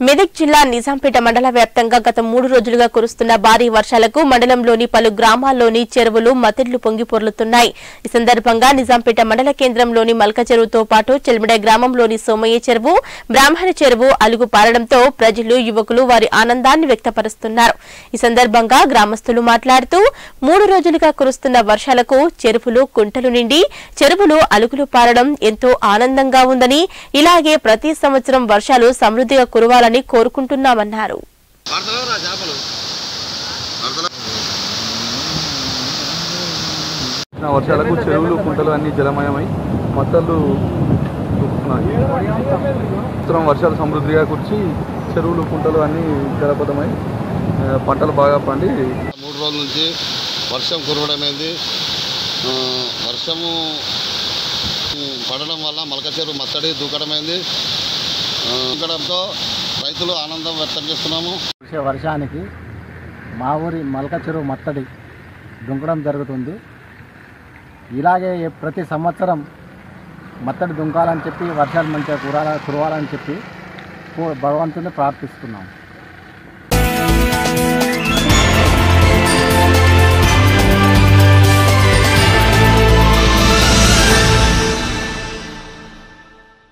మెదక్ జిల్లా నిజాంపేట మండల వ్యాప్తంగా గత మూడు రోజులుగా కురుస్తున్న భారీ వర్షాలకు మండలంలోని పలు గ్రామాల్లోని చెరువులు మతిళ్లు పొంగి పొర్లుతున్నాయి ఈ సందర్భంగా నిజాంపేట మండల కేంద్రంలోని మల్క చెరువుతో పాటు చెల్మిడ గ్రామంలోని సోమయ్య చెరువు బ్రాహ్మణ చెరువు అలుగు పారడంతో ప్రజలు యువకులు వారి ఆనందాన్ని వ్యక్తపరుస్తున్నారు ఈ సందర్భంగా గ్రామస్తులు మాట్లాడుతూ మూడు రోజులుగా కురుస్తున్న వర్షాలకు చెరువులు కుంటలు నిండి చెరువులు అలుగులు పారడం ఎంతో ఆనందంగా ఉందని ఇలాగే ప్రతి సంవత్సరం వర్షాలు సమృద్ధిగా కురవాలని కోరుకుంటున్నామన్నారు వార్తలేవురా చేపలు నా వర్షాలకు చెరువులు కుంటలు అన్ని జలమయమై మొత్తలు చూపుతున్నాయి సంవత్సరం వర్షాలు సమృద్ధిగా కురిచి చెరువులు కుంటలు అన్ని జలపదమై ఆ, పంటలు బాగా పండి మూడు రోజుల నుంచి వర్షం కురవడమైంది ఆ, వర్షము ఉమ్, పడడం వల్ల మలక చెరువు మత్తడి దూకడమైంది ఆ, దూకడంతో రైతులు ఆనందం వ్యక్తం చేస్తున్నాము కురిసే వర్షానికి మా ఊరి మల్క చెరువు మత్తడి దుంకడం జరుగుతుంది ఇలాగే ప్రతి సంవత్సరం మత్తడి దుంకాలని చెప్పి వర్షాలు మంచిగా కురాల కురవాలని చెప్పి కూ- భగవంతుని ప్రార్థిస్తున్నాం